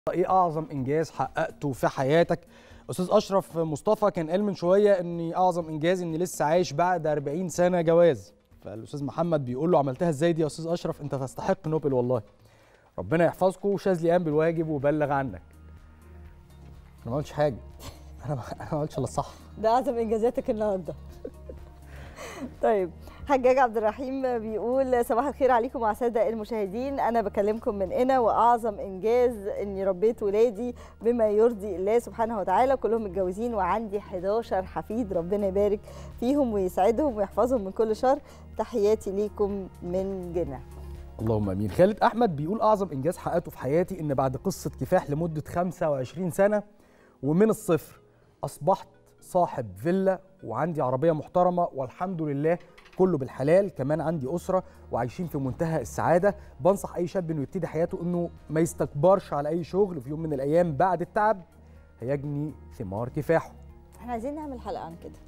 ايه اعظم انجاز حققته في حياتك استاذ اشرف مصطفى كان قال من شويه ان اعظم انجاز اني لسه عايش بعد 40 سنه جواز فالاستاذ محمد بيقول له عملتها ازاي دي يا استاذ اشرف انت تستحق نوبل والله ربنا يحفظكم وشاذلي قام بالواجب وبلغ عنك انا ما قلتش حاجه انا ما أنا ما قلتش الا الصح ده اعظم انجازاتك النهارده طيب حجاج عبد الرحيم بيقول صباح الخير عليكم وعلى الساده المشاهدين انا بكلمكم من هنا واعظم انجاز اني ربيت ولادي بما يرضي الله سبحانه وتعالى كلهم متجوزين وعندي 11 حفيد ربنا يبارك فيهم ويسعدهم ويحفظهم من كل شر تحياتي ليكم من جنة اللهم امين خالد احمد بيقول اعظم انجاز حققته في حياتي ان بعد قصه كفاح لمده 25 سنه ومن الصفر اصبحت صاحب فيلا وعندي عربيه محترمه والحمد لله كله بالحلال كمان عندي اسره وعايشين في منتهى السعاده بنصح اي شاب انه يبتدي حياته انه ما يستكبرش على اي شغل في يوم من الايام بعد التعب هيجني ثمار كفاحه احنا عايزين نعمل حلقه عن كده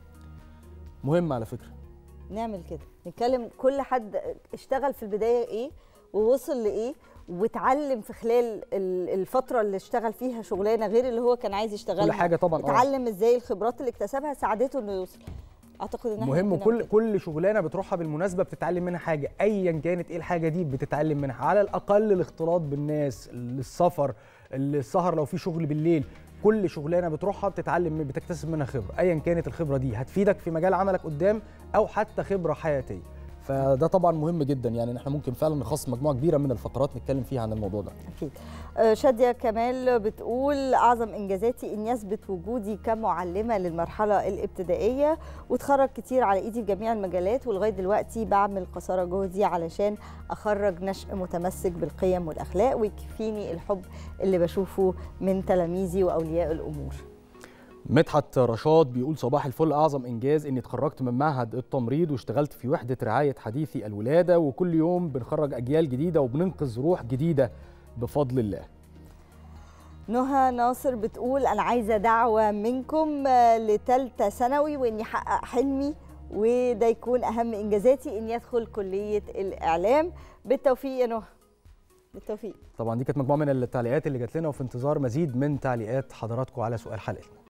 مهم على فكره نعمل كده نتكلم كل حد اشتغل في البدايه ايه ووصل لايه واتعلم في خلال ال- الفتره اللي اشتغل فيها شغلانه غير اللي هو كان عايز يشتغلها كل حاجه طبعا آه. اتعلم ازاي الخبرات اللي اكتسبها ساعدته انه يوصل اعتقد ان احنا مهم ممكن وكل نعمل كده. كل شغلانه بتروحها بالمناسبه بتتعلم منها حاجه ايا كانت ايه الحاجه دي بتتعلم منها على الاقل الاختلاط بالناس السفر السهر لو في شغل بالليل كل شغلانه بتروحها بتتعلم بتكتسب منها خبره ايا كانت الخبره دي هتفيدك في مجال عملك قدام او حتى خبره حياتيه فده طبعا مهم جدا يعني إن احنا ممكن فعلا نخصص مجموعه كبيره من الفقرات نتكلم فيها عن الموضوع ده اكيد آه، شاديه كمال بتقول اعظم انجازاتي ان يثبت وجودي كمعلمه للمرحله الابتدائيه واتخرج كتير على ايدي في جميع المجالات ولغايه دلوقتي بعمل قصارى جهدي علشان اخرج نشء متمسك بالقيم والاخلاق ويكفيني الحب اللي بشوفه من تلاميذي واولياء الامور مدحت رشاد بيقول صباح الفل اعظم انجاز اني اتخرجت من معهد التمريض واشتغلت في وحده رعايه حديثي الولاده وكل يوم بنخرج اجيال جديده وبننقذ روح جديده بفضل الله نهى ناصر بتقول انا عايزه دعوه منكم آه، لتالتة ثانوي واني احقق حلمي وده يكون اهم انجازاتي اني ادخل كليه الاعلام بالتوفيق يا نهى بالتوفيق طبعا دي كانت مجموعه من التعليقات اللي جات لنا وفي انتظار مزيد من تعليقات حضراتكم على سؤال حلقتنا